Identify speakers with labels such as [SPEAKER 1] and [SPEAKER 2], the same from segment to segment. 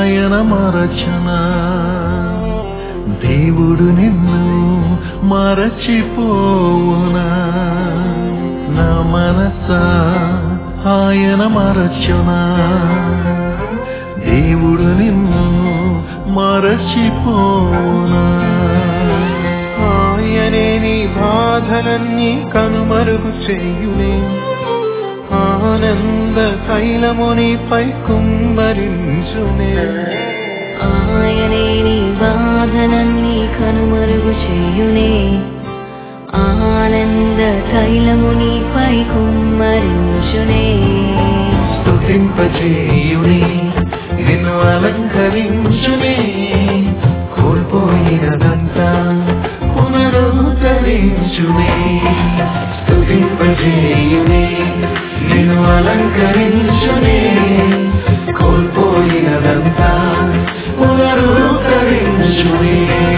[SPEAKER 1] ఆయన మరచనా దేవుడు నిన్ను మరచిపోవునా నా మనసా ఆయన మరచునా దేవుడు నిన్ను మరచిపోవునా
[SPEAKER 2] ఆయనే నీ బాధలన్నీ కనుమరుగు చేయునే ఆనంద తైలమునిపై కుమ్మరించునే
[SPEAKER 3] ఆయనే నీ బాధలన్నీ కనుమరుగు చేయునే ఆనంద తైలము నీపై కుమ్మరించునే
[SPEAKER 1] స్తుతింపజేయుని నిన్ను అలంకరించునే కోల్పోయినదంతా పునరుద్ధరించునే స్తుతింపజేయుని నిన్ను అలంకరించునే కోల్పోయినదంతా పునరుద్ధరించునే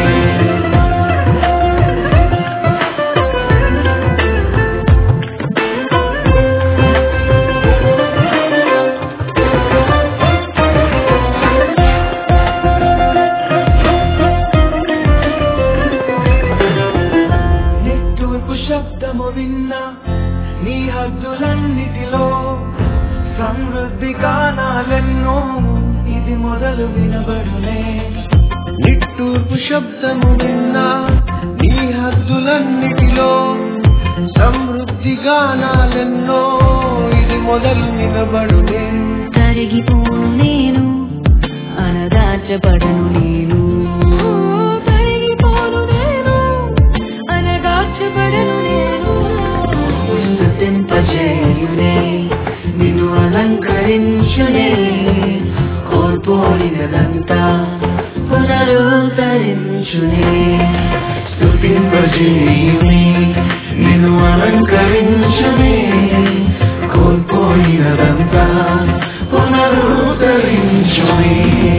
[SPEAKER 2] నిట్టూర్పు శబ్దము విన్నా నీ హద్దులన్నిటిలో సమృద్ధి కానాలెన్నో ఇది మొదలు వినబడునే నిట్టూర్పు శబ్దము విన్నా నీ హద్దులన్నిటిలో సమృద్ధి గానాలెన్నో ఇది మొదలు వినబడునే
[SPEAKER 3] తరిగిపోను నేను అనదాచబడను నేను తరిగిపోను నేను అనదాచబడను నేను
[SPEAKER 1] స్తుతింపజేయునే నిన్ను అలంకరించునే కోల్పోయినదంతా పునరుద్ధరించునే స్తుతింపజేయునే నిన్ను అలంకరించునే కోల్పోయినదంతా పునరుద్ధరించునే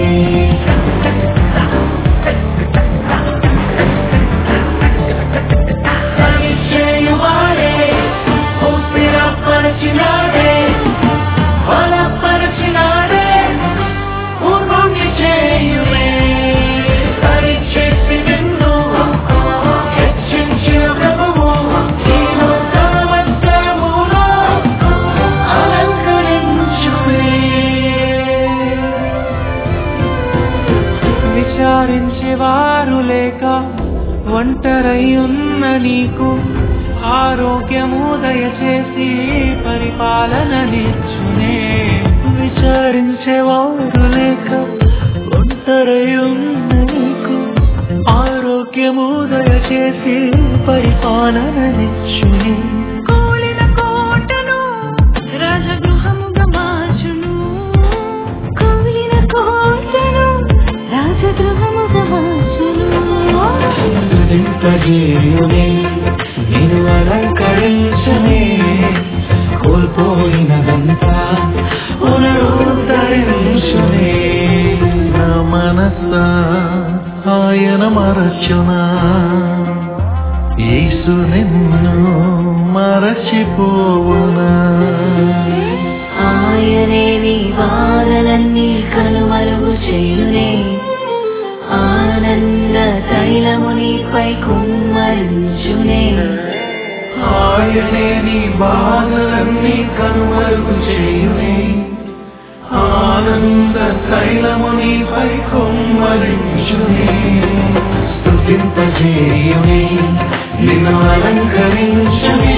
[SPEAKER 1] పనిచేయువాడే ఊపిరపరిచినాడే బలపరిచినాడే పూర్ణుని చేయునే సరిచేసి నిన్ను హెచ్చించిన ప్రభువు ఈ లోకమంతములో అలంకరించునే
[SPEAKER 2] విచారించేవారు లేక ఒంటరై ఉన్న నీకు ఆరోగ్యము దయచేసి పరిపాలన నిచ్చునే విచారించేవారు లేక ఒంటరై ఉన్న నీకు ఆరోగ్యము దయచేసి పరిపాలన నిచ్చునే
[SPEAKER 3] కూలిన కోటను రాజగృహముగా మార్చును కూలిన కోటను రాజగృహముగా మార్చును
[SPEAKER 1] స్తుతింపజేయునే నేను అలంకరించనే కోల్పోయినదంతా పునరుద్ధరించునే నా మనసా ఆయన మరచునా యేసు నిన్ను మరచిపోవునా
[SPEAKER 3] ఆయనే నీ బాధలన్నీ కనుమరుగు చేయునే ఆనంద తైలము నీపై కుమ్మరించునే
[SPEAKER 1] ఆయనే నీ బాధలన్నీ కనుమరుగు చేయునే ఆనంద తైలము నీపై కొమ్మరించునే స్తుతింపజేయునే నిన్ను అలంకరించునే